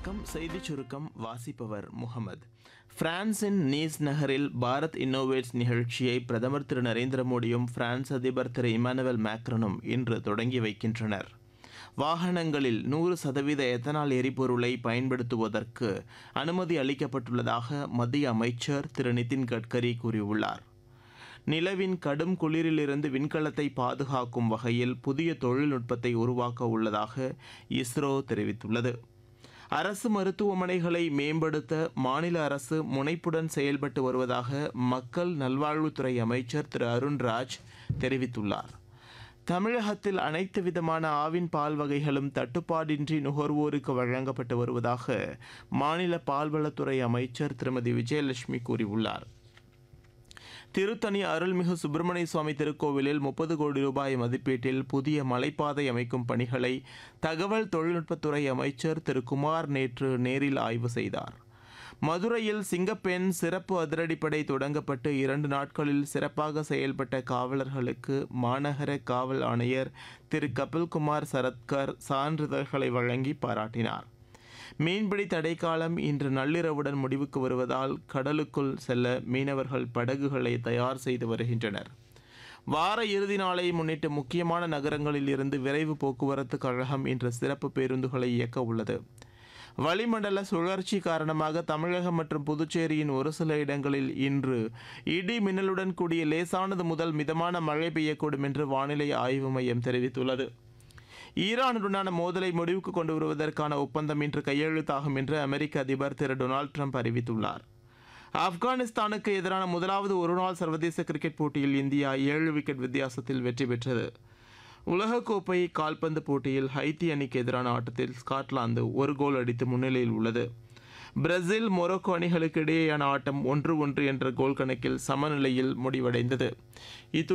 வணக்கம் செய்திச் சுருக்கம் வாசிப்பவர் முகமது பிரான்சின் நீஸ் நகரில் பாரத் இன்னோவேட்ஸ் நிகழ்ச்சியை பிரதமர் திரு நரேந்திர மோடியும் பிரான்ஸ் அதிபர் திரு இமானுவேல் மேக்ரனும் இன்று தொடங்கி வைக்கின்றனர் வாகனங்களில் நூறு சதவீத எத்தனால் எரிபொருளை பயன்படுத்துவதற்கு அனுமதி அளிக்கப்பட்டுள்ளதாக மத்திய அமைச்சர் திரு நிதின் கட்கரி கூறியுள்ளார் நிலவின் கடும் குளிரிலிருந்து விண்கலத்தை பாதுகாக்கும் வகையில் புதிய தொழில்நுட்பத்தை உருவாக்க உள்ளதாக இஸ்ரோ தெரிவித்துள்ளது அரசு மருத்துவமனைகளை மேம்படுத்த மாநில அரசு முனைப்புடன் செயல்பட்டு வருவதாக மக்கள் நல்வாழ்வுத்துறை அமைச்சர் திரு அருண்ராஜ் தெரிவித்துள்ளார் தமிழகத்தில் அனைத்து விதமான ஆவின் பால் வகைகளும் தட்டுப்பாடின்றி நுகர்வோருக்கு வழங்கப்பட்டு வருவதாக மாநில பால்வளத்துறை அமைச்சர் திருமதி விஜயலட்சுமி கூறியுள்ளார் திருத்தணி அருள்மிகு சுப்பிரமணிய சுவாமி திருக்கோவிலில் முப்பது கோடி ரூபாய் மதிப்பீட்டில் புதிய மலைப்பாதை அமைக்கும் பணிகளை தகவல் தொழில்நுட்பத்துறை அமைச்சர் திரு குமார் நேற்று நேரில் ஆய்வு செய்தார் மதுரையில் சிங்கப்பெண் சிறப்பு அதிரடிப்படை தொடங்கப்பட்டு இரண்டு நாட்களில் சிறப்பாக செயல்பட்ட காவலர்களுக்கு மாநகர காவல் ஆணையர் திரு கபில்குமார் சரத்கர் சான்றிதழ்களை வழங்கி பாராட்டினார் மீன்பிடி தடைக்காலம் இன்று நள்ளிரவுடன் முடிவுக்கு வருவதால் கடலுக்குள் செல்ல மீனவர்கள் படகுகளை தயார் செய்து வருகின்றனர் வார இறுதி நாளை முன்னிட்டு முக்கியமான நகரங்களில் இருந்து விரைவு போக்குவரத்து கழகம் இன்று சிறப்பு பேருந்துகளை இயக்க உள்ளது வளிமண்டல சுழற்சி காரணமாக தமிழகம் மற்றும் புதுச்சேரியின் ஒரு சில இடங்களில் இன்று இடி மின்னலுடன் கூடிய லேசானது முதல் மிதமான மழை பெய்யக்கூடும் என்று வானிலை ஆய்வு மையம் தெரிவித்துள்ளது ஈரானுடனான மோதலை முடிவுக்கு கொண்டு வருவதற்கான ஒப்பந்தம் இன்று கையெழுத்தாகும் என்று அமெரிக்க அதிபர் திரு டொனால்டு ட்ரம்ப் அறிவித்துள்ளார் ஆப்கானிஸ்தானுக்கு எதிரான முதலாவது ஒருநாள் சர்வதேச கிரிக்கெட் போட்டியில் இந்தியா ஏழு விக்கெட் வித்தியாசத்தில் வெற்றி பெற்றது உலகக்கோப்பை கால்பந்து போட்டியில் ஹைத்தி அணிக்கு எதிரான ஆட்டத்தில் ஸ்காட்லாந்து ஒரு கோல் அடித்து முன்னிலையில் உள்ளது பிரேசில் மொரோக்கோ அணிகளுக்கு இடையேயான ஆட்டம் ஒன்று ஒன்று என்ற கோல் கணக்கில் சமநிலையில் முடிவடைந்தது இத்துடன்